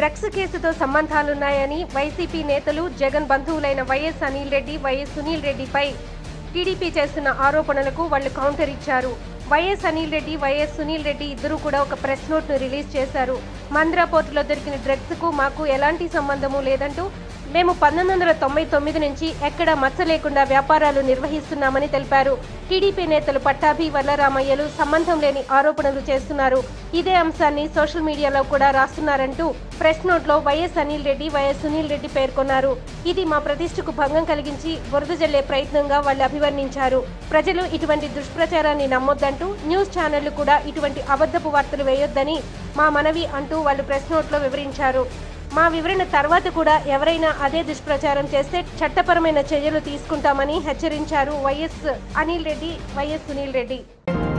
drugs కేసుతో సంబంధాలున్నాయని వైసీపీ నేతలు జగన్ బంధువులైన వైఎస్ అనిల్ రెడ్డి వైఎస్ సునీల్ రెడ్డిపై టీడీపీ చేస్తున్న ఆరోపణలకు వాళ్ళు కౌంటర్ ఇచ్చారు వైఎస్ అనిల్ రెడ్డి వైఎస్ సునీల్ రెడ్డి ఇద్దరు కూడా ఒక ప్రెస్ నోట్ ను రిలీజ్ చేశారు మంద్రా పోర్టులో దొరికిన డ్రగ్స్ కు మాకు ఎలాంటి సంబంధము లేదంటూ మేము పంతొమ్మిది వందల తొంభై తొమ్మిది నుంచి ఎక్కడ మచ్చ లేకుండా వ్యాపారాలు నిర్వహిస్తున్నామని తెలిపారు టీడీపీ నేతలు పట్టాభి వల్లరామయ్యలు సంబంధం లేని ఆరోపణలు చేస్తున్నారు ఇదే అంశాన్ని సోషల్ మీడియాలో కూడా రాస్తున్నారంటూ ప్రెస్ నోట్లో వైఎస్ అనిల్ రెడ్డి వైఎస్ సునీల్ రెడ్డి పేర్కొన్నారు ఇది మా ప్రతిష్టకు భంగం కలిగించి బురద జల్లే ప్రయత్నంగా వాళ్ళు అభివర్ణించారు ప్రజలు ఇటువంటి దుష్ప్రచారాన్ని నమ్మొద్దంటూ న్యూస్ ఛానళ్లు కూడా ఇటువంటి అబద్ధపు వార్తలు వేయొద్దని మా మనవి అంటూ వాళ్ళు ప్రెస్ నోట్లో వివరించారు మా వివరణ తర్వాత కూడా ఎవరైనా అదే దుష్ప్రచారం చేస్తే చట్టపరమైన చర్యలు తీసుకుంటామని హెచ్చరించారు వైఎస్ అనిల్ రెడ్డి వైఎస్ సునీల్ రెడ్డి